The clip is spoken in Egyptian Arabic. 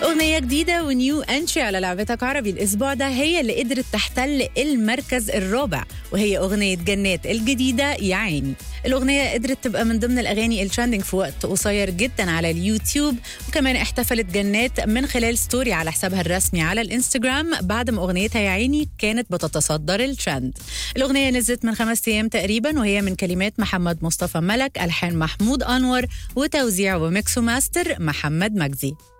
أغنية جديدة ونيو انتري على لعبتك عربي الأسبوع ده هي اللي قدرت تحتل المركز الرابع وهي أغنية جنات الجديدة يا عيني الأغنية قدرت تبقى من ضمن الأغاني الترندنج في وقت قصير جدا على اليوتيوب وكمان احتفلت جنات من خلال ستوري على حسابها الرسمي على الانستجرام بعد ما أغنيتها يا عيني كانت بتتصدر الترند الأغنية نزلت من خمس أيام تقريبا وهي من كلمات محمد مصطفى ملك ألحان محمود أنور وتوزيع وميكس وماستر محمد مجدي